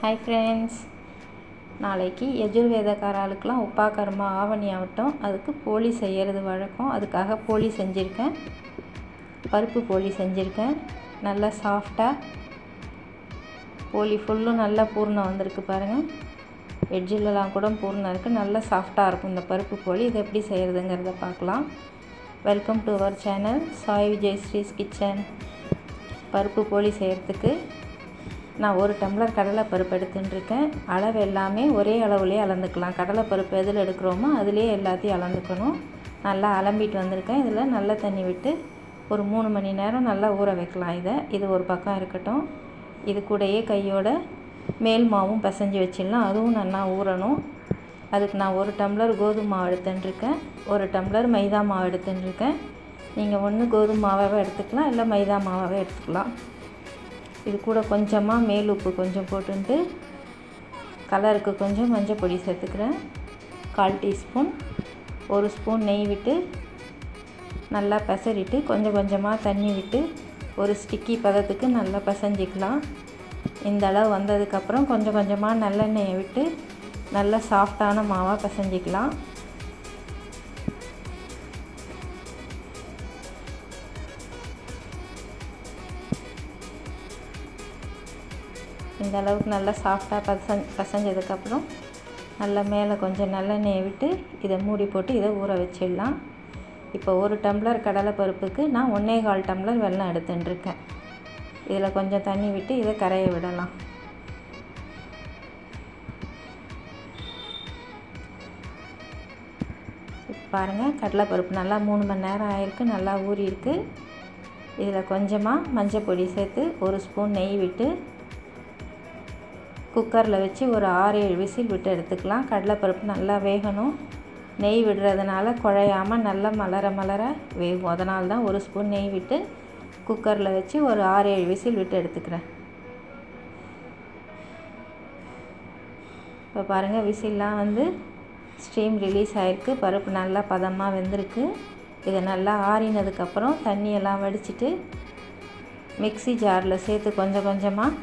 hi friends நாளைக்கு எஜுர்வேதக்கார ஆளுக்கெலாம் உப்பா கர்மா ஆவணி ஆகட்டும் அதுக்கு போலி செய்கிறது வழக்கம் அதுக்காக போலி செஞ்சுருக்கேன் பருப்பு போலி செஞ்சுருக்கேன் நல்லா சாஃப்டாக போலி ஃபுல்லும் நல்லா பூர்ணம் வந்திருக்கு பாருங்கள் எட்ஜிலலாம் கூட பூர்ணம் இருக்குது நல்லா சாஃப்டாக இருக்கும் இந்த பருப்பு போலி இதை எப்படி செய்கிறதுங்கிறத பார்க்கலாம் welcome to our channel Sai Vijay Sree's kitchen பருப்பு போலி செய்கிறதுக்கு நான் ஒரு டம்ளர் கடலை பருப்பு எடுத்துட்டுருக்கேன் அளவு எல்லாமே ஒரே அளவுலேயே அளந்துக்கலாம் கடலை பருப்பு எதில் எடுக்கிறோமோ அதிலே எல்லாத்தையும் அளந்துக்கணும் நல்லா அலம்பிட்டு வந்திருக்கேன் இதில் நல்ல தண்ணி விட்டு ஒரு மூணு மணி நேரம் நல்லா ஊற வைக்கலாம் இதை இது ஒரு பக்கம் இருக்கட்டும் இது கூடயே கையோட மேல் மாவும் பிசைஞ்சு வச்சிடலாம் அதுவும் நல்லா ஊறணும் அதுக்கு நான் ஒரு டம்ளர் கோதுமை மாவு எடுத்துட்டுருக்கேன் ஒரு டம்ளர் மைதா மாவு எடுத்துட்டுருக்கேன் நீங்கள் ஒன்று கோதுமை மாவாகவே எடுத்துக்கலாம் இல்லை மைதா மாவாகவே எடுத்துக்கலாம் இது கூட கொஞ்சமாக மேல் உப்பு கொஞ்சம் போட்டுட்டு கலருக்கு கொஞ்சம் மஞ்சள் பொடி சேர்த்துக்கிறேன் கால் டீஸ்பூன் ஒரு ஸ்பூன் நெய் விட்டு நல்லா பெசரிட்டு கொஞ்சம் கொஞ்சமாக தண்ணி விட்டு ஒரு ஸ்டிக்கி பதத்துக்கு நல்லா பிசைஞ்சிக்கலாம் இந்த அளவு வந்ததுக்கப்புறம் கொஞ்சம் கொஞ்சமாக நல்லெண்ணெயை விட்டு நல்ல சாஃப்டான மாவாக பிசைஞ்சிக்கலாம் இந்த அளவுக்கு நல்லா சாஃப்டாக பசஞ் பசைஞ்சதுக்கப்புறம் நல்லா மேலே கொஞ்சம் நல்லெண்ணெயை விட்டு இதை மூடி போட்டு இதை ஊற வச்சிடலாம் இப்போ ஒரு டம்ளர் கடலை பருப்புக்கு நான் ஒன்றே கால் டம்ளர் வெல்லம் எடுத்துட்டுருக்கேன் இதில் கொஞ்சம் தண்ணி விட்டு இதை கரைய விடலாம் பாருங்கள் கடலைப்பருப்பு நல்லா மூணு மணி நேரம் ஆயிருக்கு நல்லா ஊறி இருக்குது இதில் கொஞ்சமாக மஞ்சள் பொடி சேர்த்து ஒரு ஸ்பூன் நெய் விட்டு குக்கரில் வச்சு ஒரு ஆறு ஏழு விசில் விட்டு எடுத்துக்கலாம் கடலைப்பருப்பு நல்லா வேகணும் நெய் விடுறதுனால குழையாமல் நல்லா மலர மலர வேகும் அதனால தான் ஒரு ஸ்பூன் நெய் விட்டு குக்கரில் வச்சு ஒரு ஆறு ஏழு விசில் விட்டு எடுத்துக்கிறேன் இப்போ பாருங்கள் விசில்லாம் வந்து ஸ்டீம் ரிலீஸ் ஆகிருக்கு பருப்பு நல்லா பதமாக வெந்திருக்கு இதை நல்லா ஆறினதுக்கப்புறம் தண்ணியெல்லாம் வடிச்சிட்டு மிக்சி ஜாரில் சேர்த்து கொஞ்சம் கொஞ்சமாக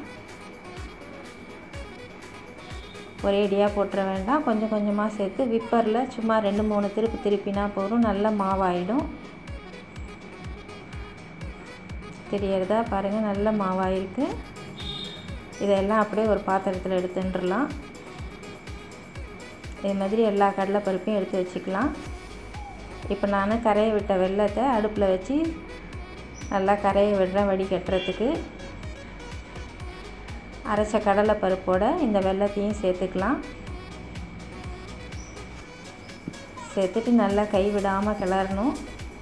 ஒரேடியாக போட்டுற வேண்டாம் கொஞ்சம் கொஞ்சமாக சேர்த்து விப்பரில் சும்மா ரெண்டு மூணு திருப்பி திருப்பினா போதும் நல்ல மாவாயிடும் தெரியறதா பாருங்கள் நல்ல மாவாயிருக்கு இதெல்லாம் அப்படியே ஒரு பாத்திரத்தில் எடுத்துட்டுலாம் இது மாதிரி எல்லா கடலை பருப்பையும் எடுத்து வச்சுக்கலாம் இப்போ நான் கரைய விட்ட வெள்ளத்தை அடுப்பில் வச்சு நல்லா கரைய விடுறேன் வடிகட்டுறதுக்கு அரைச்ச கடலை பருப்போட இந்த வெள்ளத்தையும் சேர்த்துக்கலாம் சேர்த்துட்டு நல்லா கை விடாமல் கிளறணும்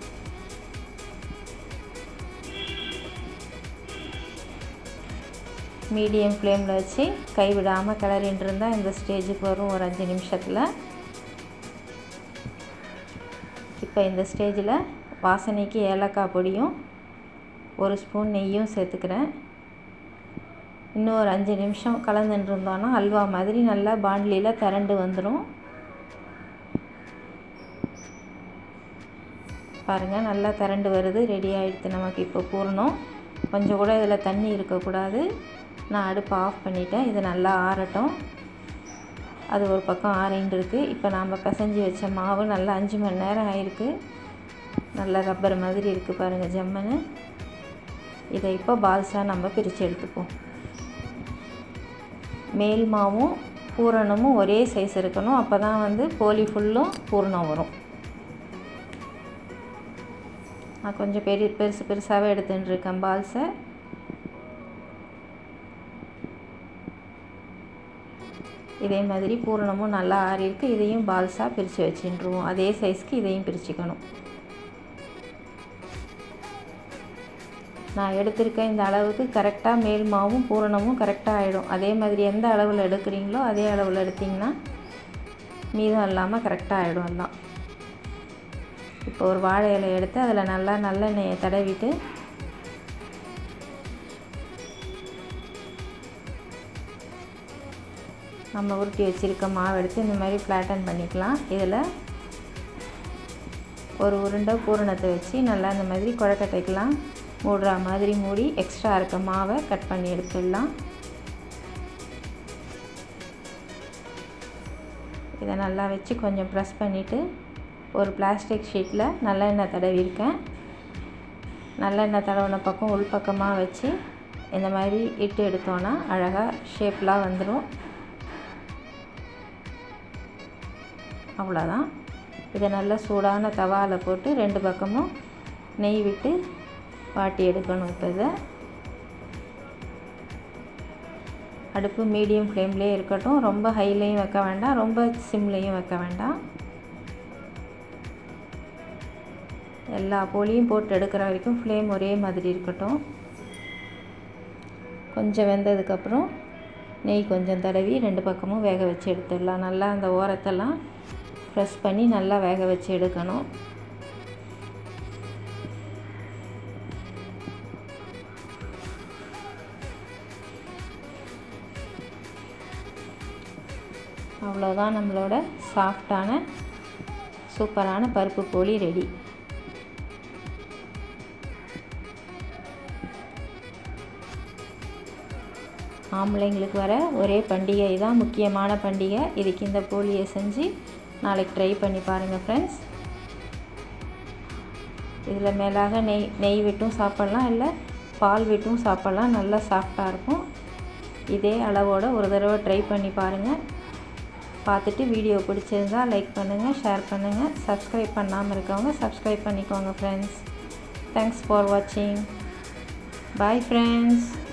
மீடியம் ஃப்ளேமில் வச்சு கை விடாமல் கிளறின்னு இருந்தால் இந்த ஸ்டேஜுக்கு வரும் ஒரு அஞ்சு நிமிஷத்தில் இப்போ இந்த ஸ்டேஜில் வாசனைக்கு ஏலக்காய் பொடியும் ஒரு ஸ்பூன் நெய்யும் சேர்த்துக்கிறேன் இன்னும் ஒரு அஞ்சு நிமிஷம் கலந்துட்டு இருந்தோன்னா அல்வா மாதிரி நல்லா பாண்ட்லியில் திரண்டு வந்துடும் பாருங்கள் நல்லா திரண்டு வருது ரெடி ஆகிடுது நமக்கு இப்போ பூரணும் கொஞ்சம் கூட இதில் தண்ணி இருக்கக்கூடாது நான் அடுப்பை ஆஃப் பண்ணிட்டேன் இது நல்லா ஆறட்டும் அது ஒரு பக்கம் ஆறின்னு இருக்குது இப்போ நாம் பிசைஞ்சு வச்ச மாவு நல்லா அஞ்சு மணி நேரம் ஆயிருக்கு நல்லா ரப்பர் மாதிரி இருக்குது பாருங்கள் ஜம்மனு இதை இப்போ பால்ஸாக நம்ம பிரித்து எடுத்துப்போம் மேல் மாவும் பூரணமும் ஒரே சைஸ் இருக்கணும் அப்போ தான் வந்து போலி ஃபுல்லும் பூரணம் வரும் நான் கொஞ்சம் பெரிய பெருசு பெருசாகவே எடுத்துகிட்டு இருக்கேன் பால்ஸை இதே மாதிரி பூரணமும் நல்லா ஆறியிருக்கு இதையும் பால்ஸாக பிரித்து வச்சுட்டுருவோம் அதே சைஸ்க்கு இதையும் பிரிச்சுக்கணும் நான் எடுத்திருக்க இந்த அளவுக்கு கரெக்டாக மேல் மாவும் பூரணமும் கரெக்டாக ஆகிடும் அதே மாதிரி எந்த அளவில் எடுக்கிறீங்களோ அதே அளவில் எடுத்திங்கன்னா மீதம் இல்லாமல் கரெக்டாக ஆகிடும் எல்லாம் இப்போ ஒரு வாழை இலை எடுத்து அதில் நல்லா நல்லெண்ணெயை தடவிட்டு நம்ம உருட்டி வச்சுருக்க மாவு எடுத்து இந்த மாதிரி ஃப்ளாட்டன் பண்ணிக்கலாம் இதில் ஒரு உருண்டை பூரணத்தை வச்சு நல்லா இந்த மாதிரி குழக்கட்டைக்கலாம் மூடுற மாதிரி மூடி எக்ஸ்ட்ரா இருக்க மாவை கட் பண்ணி எடுத்துடலாம் இதை நல்லா வச்சு கொஞ்சம் ப்ரெஸ் பண்ணிவிட்டு ஒரு பிளாஸ்டிக் ஷீட்டில் நல்லெண்ணெய் தடவிருக்கேன் நல்லெண்ணெய் தடவின பக்கம் உள் பக்கமாக வச்சு இந்த மாதிரி இட்டு எடுத்தோன்னா அழகாக ஷேப்லாம் வந்துடும் அவ்வளோதான் இதை நல்லா சூடான தவாவில் போட்டு ரெண்டு பக்கமும் நெய் விட்டு வாட்டி எடுக்கணும் இப்போ இதை அடுப்பு மீடியம் ஃப்ளேம்லேயே இருக்கட்டும் ரொம்ப ஹைலையும் வைக்க வேண்டாம் ரொம்ப சிம்லேயும் வைக்க வேண்டாம் எல்லா போலியும் போட்டு எடுக்கிற வரைக்கும் ஃப்ளேம் ஒரே மாதிரி இருக்கட்டும் கொஞ்சம் வெந்ததுக்கப்புறம் நெய் கொஞ்சம் தடவி ரெண்டு பக்கமும் வேக வச்சு எடுத்துடலாம் நல்லா அந்த ஓரத்தெல்லாம் ப்ரெஸ் பண்ணி நல்லா வேக வச்சு எடுக்கணும் அவ்வளோதான் நம்மளோட சாஃப்டான சூப்பரான பருப்பு போலி ரெடி ஆம்பளைங்களுக்கு வர ஒரே பண்டிகை தான் முக்கியமான பண்டிகை இதுக்கு இந்த போலியை செஞ்சு நாளைக்கு ட்ரை பண்ணி பாருங்கள் ஃப்ரெண்ட்ஸ் இதில் மேலாக நெய் நெய் விட்டும் சாப்பிட்லாம் இல்லை பால் விட்டும் சாப்பிட்லாம் நல்லா சாஃப்டாக இருக்கும் இதே அளவோட ஒரு தடவை ட்ரை பண்ணி பாருங்கள் பார்த்துட்டு வீடியோ பிடிச்சிருந்தா லைக் பண்ணுங்கள் ஷேர் பண்ணுங்கள் சப்ஸ்கிரைப் பண்ணாமல் இருக்கவங்க சப்ஸ்கிரைப் பண்ணிக்கோங்க ஃப்ரெண்ட்ஸ் தேங்க்ஸ் ஃபார் வாட்சிங் பாய் ஃப்ரெண்ட்ஸ்